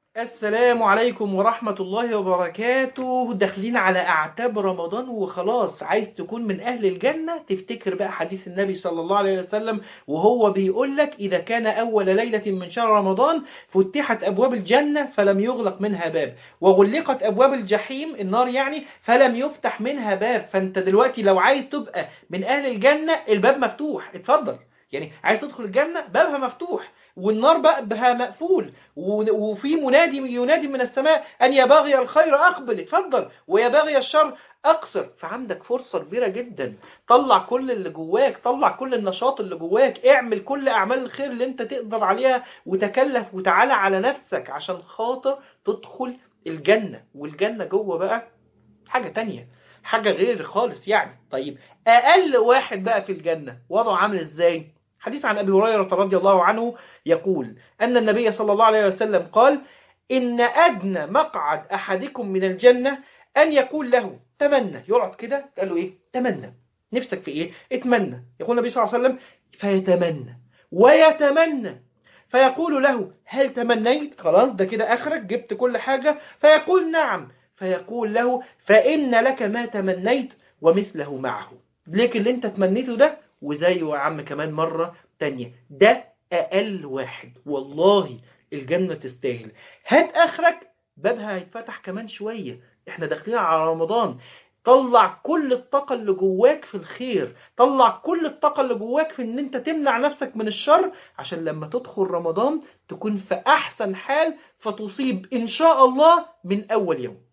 السلام عليكم ورحمة الله وبركاته داخلين على أعتاب رمضان وخلاص عايز تكون من أهل الجنة تفتكر بقى حديث النبي صلى الله عليه وسلم وهو بيقول لك إذا كان أول ليلة من شهر رمضان فتحت أبواب الجنة فلم يغلق منها باب وغلقت أبواب الجحيم النار يعني فلم يفتح منها باب فأنت دلوقتي لو عايز تبقى من أهل الجنة الباب مفتوح اتفضل يعني عايز تدخل الجنة بابها مفتوح والنار بقى بها مقفول و- وفي منادي ينادي من السماء أن يا باغي الخير أقبل اتفضل ويا باغي الشر أقصر فعندك فرصة كبيرة جدا طلع كل اللي جواك طلع كل النشاط اللي جواك اعمل كل أعمال الخير اللي انت تقدر عليها وتكلف وتعالى على نفسك عشان خاطر تدخل الجنة والجنة جوه بقى حاجة تانية حاجة غير خالص يعني طيب أقل واحد بقى في الجنة وضعه عامل إزاي حديث عن أبي هريرة رضي الله عنه يقول أن النبي صلى الله عليه وسلم قال إن أدنى مقعد أحدكم من الجنة أن يقول له تمنى يقعد كده قال له إيه تمنى نفسك في إيه اتمنى يقول النبي صلى الله عليه وسلم فيتمنى ويتمنى فيقول له هل تمنيت خلاص ده كده آخرك جبت كل حاجة فيقول نعم فيقول له فإن لك ما تمنيت ومثله معه ليك اللي انت تمنيته ده وزيه يا عم كمان مرة تانية ده أقل واحد والله الجنة تستاهل هات آخرك بابها هيتفتح كمان شوية احنا داخلين على رمضان طلع كل الطاقة اللي جواك في الخير طلع كل الطاقة اللي جواك في ان انت تمنع نفسك من الشر عشان لما تدخل رمضان تكون في احسن حال فتصيب ان شاء الله من اول يوم